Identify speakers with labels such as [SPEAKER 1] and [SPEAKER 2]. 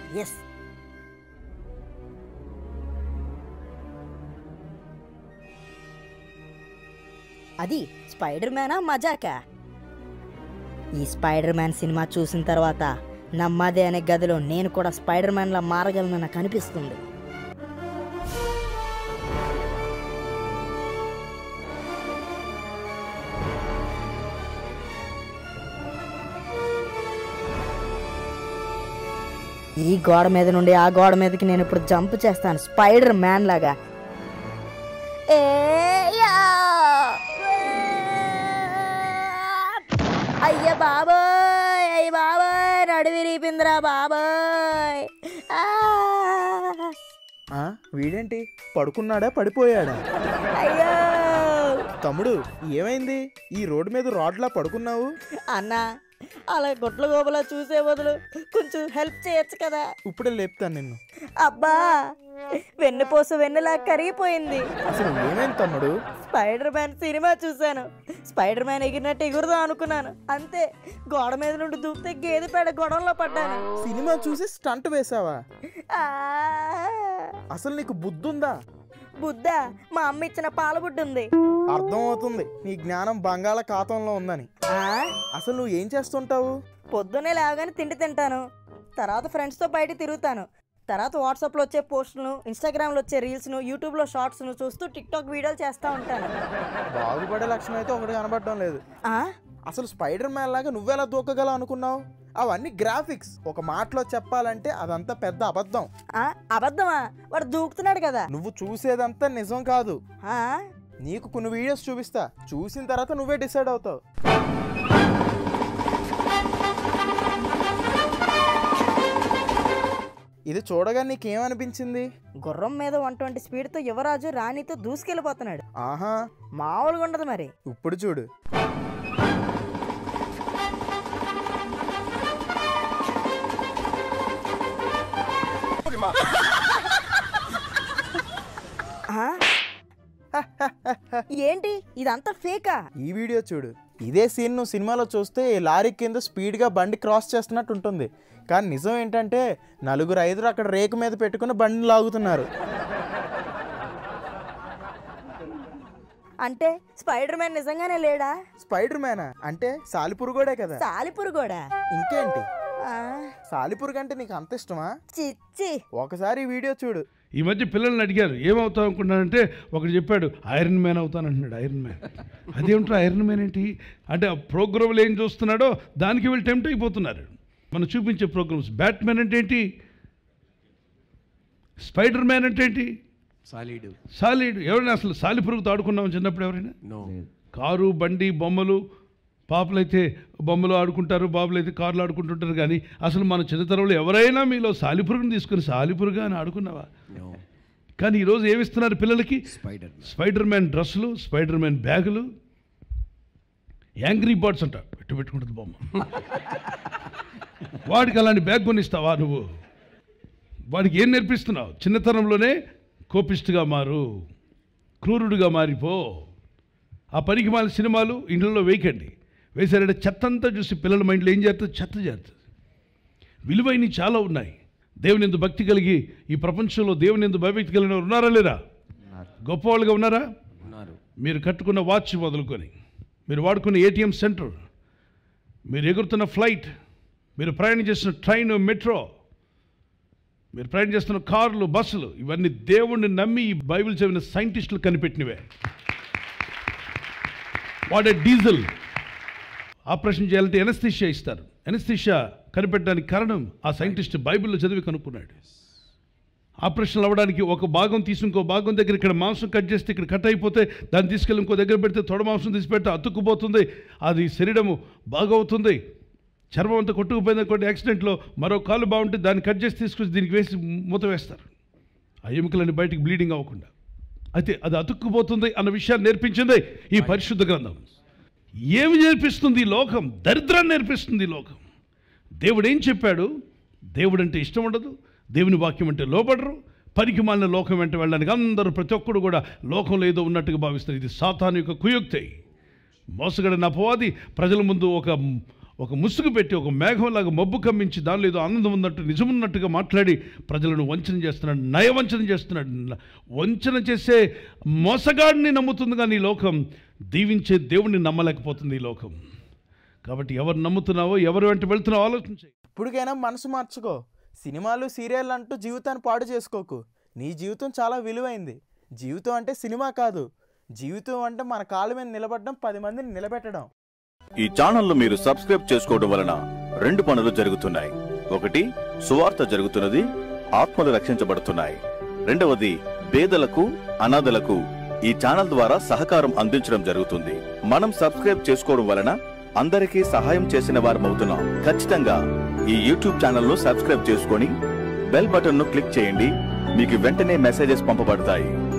[SPEAKER 1] Yes అది spider మ్యానా మజాకా ఈ spider Man cinema చూసిన తర్వాత నమ్మదే అనే గదిలో నేను కూడా స్పైడర్ మ్యాన్లా మారగలనని నాకు అనిపిస్తుంది ఈ గోడ మీద నుండి ఆ గోడ మీదకి నేను ఇప్పుడు జంప్ చేస్తాను స్పైడర్ మ్యాన్ లాగా ఏయా! అయ్య బాబోయ్ అయ్య బాబోయ్ నడువిరిపిందిరా బాబోయ్ ఆ!
[SPEAKER 2] ఆ, వీడేంటి పడుకున్నాడా పడిపోయాడా
[SPEAKER 1] అయ్యో
[SPEAKER 2] తమ్ముడు ఏమైంది ఈ రోడ్డు మీద రాడ్లా పడుకున్నావు
[SPEAKER 1] అన్నా అలా గుట్ల గోబలా చూసే బదులు కొంచెం హెల్ప్ చేయొచ్చు కదా
[SPEAKER 2] ఇప్పుడే లేపుతాను నిన్ను
[SPEAKER 1] అబ్బా వెన్నుపోసు వెన్నులా కరిగిపోయింది
[SPEAKER 2] అసలు ఏమైంది తమ్ముడు
[SPEAKER 1] స్పైడర్ మ్యాన్ సినిమా చూశాను స్పైడర్ మ్యాన్ ఎగిరినట్టు ఎగురుదాం అనుకున్నాను అంతే గోడ మీద నుండి దూకితే గేదె పేడ గొడవలో పడ్డాను
[SPEAKER 2] సినిమా చూసి స్టంట్ వేసావా
[SPEAKER 1] ఆ!
[SPEAKER 2] అసలు నీకు బుద్ధుందా
[SPEAKER 1] బుద్ధ మా అమ్మ ఇచ్చిన పాలబుడ్డు ఉంది
[SPEAKER 2] అర్థమవుతుంది నీ జ్ఞానం బంగాళాఖాతంలో ఉందని
[SPEAKER 1] ఆ?
[SPEAKER 2] అసలు నువ్వు ఏం చేస్తుంటావు
[SPEAKER 1] పొద్దున్నే లేవగానే తిండి తింటాను తర్వాత ఫ్రెండ్స్తో బయట తిరుగుతాను తర్వాత వాట్సాప్లో వచ్చే పోస్టులను ఇన్స్టాగ్రామ్లో వచ్చే రీల్స్ను యూట్యూబ్లో షార్ట్స్ను చూస్తూ టిక్టాక్ వీడియోలు చేస్తూ ఉంటాను
[SPEAKER 2] బాగుపడే లక్షణం అయితే ఒకటి కనబడడం లేదు
[SPEAKER 1] ఆ?
[SPEAKER 2] అసలు స్పైడర్ మ్యాన్ లాగా నువ్వెలా దూకగలవు అనుకున్నావు అవన్నీ గ్రాఫిక్స్ ఒక మాటలో చెప్పాలంటే అదంతా పెద్ద అబద్ధం
[SPEAKER 1] ఆ? అబద్ధమా వాడు దూకుతున్నాడు కదా
[SPEAKER 2] నువ్వు చూసేదంతా నిజం కాదు
[SPEAKER 1] ఆ?
[SPEAKER 2] నీకు కొన్ని వీడియోస్ చూపిస్తా చూసిన తర్వాత నువ్వే డిసైడ్ అవుతావు ఇది చూడగా నీకేమనిపించింది
[SPEAKER 1] గుర్రం మీద వన్ ట్వంటీ స్పీడ్తో యువరాజు రాణితో దూసుకెళ్ళిపోతున్నాడు
[SPEAKER 2] ఆహా
[SPEAKER 1] మామూలుగా ఉండదు మరి
[SPEAKER 2] ఇప్పుడు చూడు
[SPEAKER 1] ఆ? ఏంటి ఇదంతా ఫేకా
[SPEAKER 2] ఈ వీడియో చూడు ఇదే సీన్ నువ్వు సినిమాలో చూస్తే ఈ లారీ కింద స్పీడ్గా బండి క్రాస్ చేస్తున్నట్టు ఉంటుంది కానీ నిజం ఏంటంటే నలుగురు ఐదుగురు అక్కడ రేకు మీద పెట్టుకుని బండిని లాగుతున్నారు
[SPEAKER 1] అంటే స్పైడర్ మ్యాన్ నిజంగానే లేడా
[SPEAKER 2] స్పైడర్ మ్యానా అంటే సాలిపురుగోడే కదా
[SPEAKER 1] సాలిపురు కూడా
[SPEAKER 2] ఇంకేంటి
[SPEAKER 1] ఆ,
[SPEAKER 2] సాలిపురుగు అంటే నీకు అంత ఇష్టమా
[SPEAKER 1] చిచ్చి
[SPEAKER 2] ఒకసారి ఈ వీడియో చూడు
[SPEAKER 3] ఈ మధ్య పిల్లల్ని అడిగారు ఏమవుతావు అనుకుంటున్నానంటే ఒకడు చెప్పాడు ఐరన్ మ్యాన్ అవుతాను అంటున్నాడు ఐరన్ మ్యాన్ అదేమిటో ఐరన్ మ్యాన్ ఏంటి అంటే ఆ ప్రోగ్రాంలు ఏం చూస్తున్నాడో దానికి వీళ్ళు టెంప్ట్ అయిపోతున్నారు మనం చూపించే ప్రోగ్రామ్స్ బ్యాట్ మ్యాన్ అంటే ఏంటి స్పైడర్ మ్యాన్ అంటే ఏంటి
[SPEAKER 4] సాలీడు
[SPEAKER 3] సాలిడ్ ఎవరైనా అసలు సాలి పురుగుతో ఆడుకున్నాం చిన్నప్పుడు ఎవరైనా
[SPEAKER 4] నో
[SPEAKER 3] కారు బండి బొమ్మలు పాపలైతే బొమ్మలు ఆడుకుంటారు బాబులు అయితే కార్లు ఆడుకుంటుంటారు కానీ అసలు మన చిన్నతనంలో ఎవరైనా మీలో సాలిపురుగుని తీసుకుని సాలిపురుగా అని ఆడుకున్నావా
[SPEAKER 4] నో
[SPEAKER 3] కానీ ఈరోజు ఏమిస్తున్నారు పిల్లలకి
[SPEAKER 4] స్పైడర్
[SPEAKER 3] స్పైడర్ మ్యాన్ డ్రెస్సులు స్పైడర్ మ్యాన్ బ్యాగులు యాంగ్రీ బర్డ్స్ అంట పెట్టు పెట్టుకుంటుంది బొమ్మ వాడికి అలాంటి బ్యాగ్ కొనిస్తావా నువ్వు వాడికి ఏం నేర్పిస్తున్నావు చిన్నతనంలోనే కోపిస్టుగా మారు క్రూరుడుగా మారిపో ఆ పనికి మాలిన సినిమాలు ఇండ్లలో వేయకండి వేసారంటే చెత్త అంతా చూసి పిల్లల మైండ్లో ఏం చేస్తుంది చెత్త చేస్తుంది విలువైనవి చాలా ఉన్నాయి దేవుని ఎందు భక్తి కలిగి ఈ ప్రపంచంలో దేవుని ఎందు భయభక్తి కలిగిన వారు ఉన్నారా లేరా గొప్పవాళ్ళుగా ఉన్నారా
[SPEAKER 4] ఉన్నారు
[SPEAKER 3] మీరు కట్టుకున్న వాచ్ మొదలుకొని మీరు వాడుకున్న ఏటీఎం సెంటర్ మీరు ఎగురుతున్న ఫ్లైట్ మీరు ప్రయాణం చేస్తున్న ట్రైన్ మెట్రో మీరు ప్రయాణం చేస్తున్న కార్లు బస్సులు ఇవన్నీ దేవుణ్ణి నమ్మి ఈ బైబిల్ చదివిన సైంటిస్టులు కనిపెట్టినవే వాడే డీజిల్ ఆపరేషన్ చేయాలంటే ఎనస్థిషియా ఇస్తారు ఎనస్థిషియా కనిపెట్టడానికి కారణం ఆ సైంటిస్ట్ బైబిల్లో చదివి కనుక్కున్నాడు ఆపరేషన్లు అవ్వడానికి ఒక భాగం తీసి ఇంకో భాగం దగ్గర ఇక్కడ మాంసం కట్ చేస్తే ఇక్కడ కట్ అయిపోతే దాన్ని తీసుకెళ్ళి ఇంకో దగ్గర పెడితే తొడ మాంసం తీసి పెడితే అతుక్కుపోతుంది అది శరీరము బాగవుతుంది చర్మం అంతా కొట్టుకుపోయింది అనుకోండి యాక్సిడెంట్లో మరో కాలు బాగుంటే దాన్ని కట్ చేసి తీసుకొచ్చి దీనికి వేసి మూత వేస్తారు ఆ ఎముకలన్నీ బయటికి బ్లీడింగ్ అవ్వకుండా అయితే అది అతుక్కుపోతుంది అన్న విషయాన్ని నేర్పించింది ఈ పరిశుద్ధ గ్రంథం ఏమి నేర్పిస్తుంది ఈ లోకం దరిద్రాన్ని నేర్పిస్తుంది ఈ లోకం దేవుడు ఏం చెప్పాడు దేవుడు అంటే ఇష్టం ఉండదు దేవుని వాక్యం అంటే లోపడరు పనికి మాలిన లోకం వెంట వెళ్ళడానికి అందరూ ప్రతి ఒక్కడు కూడా లోకంలో ఏదో ఉన్నట్టుగా భావిస్తారు ఇది సాతాను యొక్క కుయుక్తి మోసగడిన అపవాది ప్రజల ముందు ఒక ఒక ముసుగు పెట్టి ఒక మేఘంలాగా మబ్బు కమ్మించి దానిలో ఏదో ఆనందం ఉన్నట్టు నిజమున్నట్టుగా మాట్లాడి ప్రజలను వంచన చేస్తున్నాడు నయవంచన చేస్తున్నాడు వంచన చేసే మోసగాడిని నమ్ముతుంది కానీ ఈ లోకం దీవించే దేవుణ్ణి నమ్మలేకపోతుంది ఈ లోకం కాబట్టి ఎవరు నమ్ముతున్నావో ఎవరు వెంట వెళ్తున్నావో ఆలోచించే
[SPEAKER 2] ఇప్పటికైనా మనసు మార్చుకో సినిమాలు సీరియల్ అంటూ జీవితాన్ని పాడు చేసుకోకు నీ జీవితం చాలా విలువైంది జీవితం అంటే సినిమా కాదు జీవితం అంటే మన కాళ్ళ మీద నిలబడడం పది మందిని నిలబెట్టడం
[SPEAKER 4] ఈ ఛానల్ను మీరు సబ్స్క్రైబ్ చేసుకోవడం వలన రెండు పనులు జరుగుతున్నాయి ఒకటి సువార్త జరుగుతున్నది ఆత్మలు రక్షించబడుతున్నాయి రెండవది పేదలకు అనాథలకు ఈ ఛానల్ ద్వారా సహకారం అందించడం జరుగుతుంది మనం సబ్స్క్రైబ్ చేసుకోవడం వలన అందరికీ సహాయం చేసిన వారమవుతున్నాం ఖచ్చితంగా ఈ యూట్యూబ్ ఛానల్ను సబ్స్క్రైబ్ చేసుకొని బెల్ బటన్ను క్లిక్ చేయండి మీకు వెంటనే మెసేజెస్ పంపబడతాయి